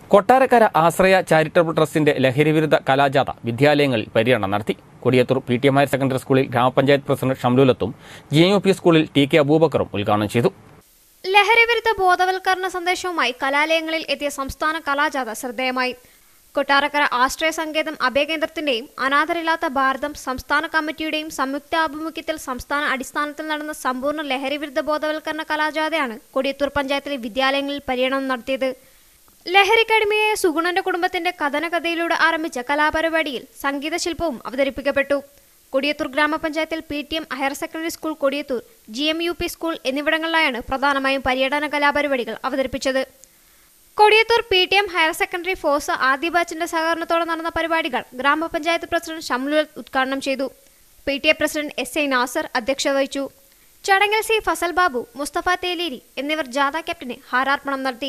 കൊട്ടാരക്കര ആശ്രയ charitable ട്രസ്റ്റിന്റെ ലഹരിവിരുദ്ധ കലാജാഥ വിദ്യാലയങ്ങളിൽ പര്യടനം നടത്തി Kodiyathur P T M higher secondary സ്കൂളിൽ ഗ്രാമപഞ്ചായത്ത് പ്രസിഡന്റ് ഷംലുലത്തും ജി യു പി സ്കൂളിൽ ടി കെ അബൂബക്കറും ഉദ്ഘാടനം ചെയ്തു ലഹരിവിരുദ്ധ ബോധവൽക്കരണ സന്ദേശവുമായി കലാലയങ്ങളിൽ എത്തിയ സംസ്ഥാന കലാജാഥ ശ്രദ്ധേയമായി കൊട്ടാരക്കര ആശ്രയ സങ്കേതം അഭയകേന്ദ്രത്തിന്റെയും അനാഥരില്ലാത്ത ഭാരതം സംസ്ഥാന കമ്മിറ്റിയുടെയും സംയുക്താഭിമുഖ്യത്തിൽ സംസ്ഥാന അടിസ്ഥാനത്തിൽ നടന്ന സമ്പൂർണ്ണ ലഹരിവിരുദ്ധ ബോധവൽക്കരണ കലാജാഥയാണ് കൊടിയത്തൂർ പഞ്ചായത്തിലെ വിദ്യാലയങ്ങളിൽ പര്യടനം നടത്തിയത് ലഹരിക്കടിമയായ സുഗുണന്റെ കുടുംബത്തിന്റെ കഥനകഥയിലൂടെ ആരംഭിച്ച കലാപരിപാടിയിൽ സംഗീതശില്പവും അവതരിപ്പിക്കപ്പെട്ടു കൊടിയത്തൂർ ഗ്രാമപഞ്ചായത്തിൽ P T M higher secondary school Kodiyathur G M U P school എന്നിവിടങ്ങളിലായാണ് പ്രധാനമായും പര്യടന കലാപരിപാടികൾ അവതരിപ്പിച്ചത് Kodiyathur P T M higher secondary force ആദ്യ ബാച്ചിന്റെ സഹകരണത്തോടെ നടന്ന പരിപാടികൾ ഗ്രാമപഞ്ചായത്ത് പ്രസിഡന്റ് ഷംലുൽ ഉദ്ഘാടനം ചെയ്തു P T A president S I Nasar അധ്യക്ഷത വഹിച്ചു ചടങ്ങിൽ സി ഫസൽ ബാബു മുസ്തഫ തേലേരി എന്നിവർ ജാഥ ക്യാപ്റ്റന് ഹാരാർപ്പണം നടത്തി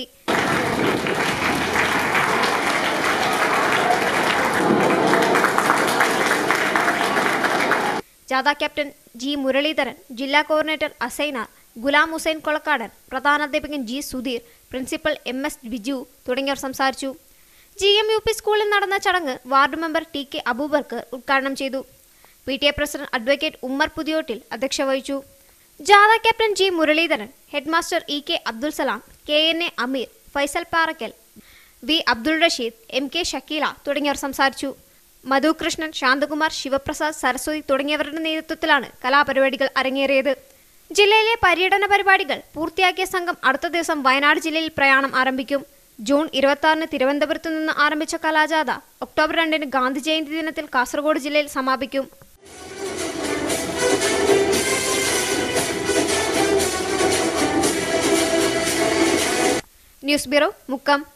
ജാഥ ക്യാപ്റ്റൻ ജി മുരളീധരൻ ജില്ലാ കോർഡിനേറ്റർ അസൈനാർ ഗുലാം ഹുസൈൻ കൊളക്കാടൻ പ്രധാനാധ്യാപകൻ G Sudheer principal M S Biju തുടങ്ങിയവർ സംസാരിച്ചു ജി എം യു പി സ്കൂളിൽ നടന്ന ചടങ്ങ് ward member T K Abubacker ഉദ്ഘാടനം ചെയ്തു P T A president advocate Ummer Puthiyottil അധ്യക്ഷത വഹിച്ചു ജാഥ captain G Muraleedharan headmaster E K Abdul Salam K N A Ameer Faisal Parakkal V Abdul Rasheed M K Shakeela തുടങ്ങിയവർ സംസാരിച്ചു മധുകൃഷ്ണൻ ശാന്തകുമാർ ശിവപ്രസാദ് സരസ്വതി തുടങ്ങിയവരുടെ നേതൃത്വത്തിലാണ് കലാപരിപാടികൾ അരങ്ങേറിയത് ജില്ലയിലെ പര്യടന പരിപാടികൾ പൂർത്തിയാക്കിയ സംഘം അടുത്ത ദിവസം വയനാട് ജില്ലയിൽ പ്രയാണം ആരംഭിക്കും ജൂൺ ഇരുപത്തി തിരുവനന്തപുരത്ത് നിന്ന് ആരംഭിച്ച കലാജാഥ ഒക്ടോബർ രണ്ടിന് ഗാന്ധി ജയന്തി ദിനത്തിൽ കാസർഗോഡ് ജില്ലയിൽ സമാപിക്കും ന്യൂസ് ബ്യൂറോ മുക്കം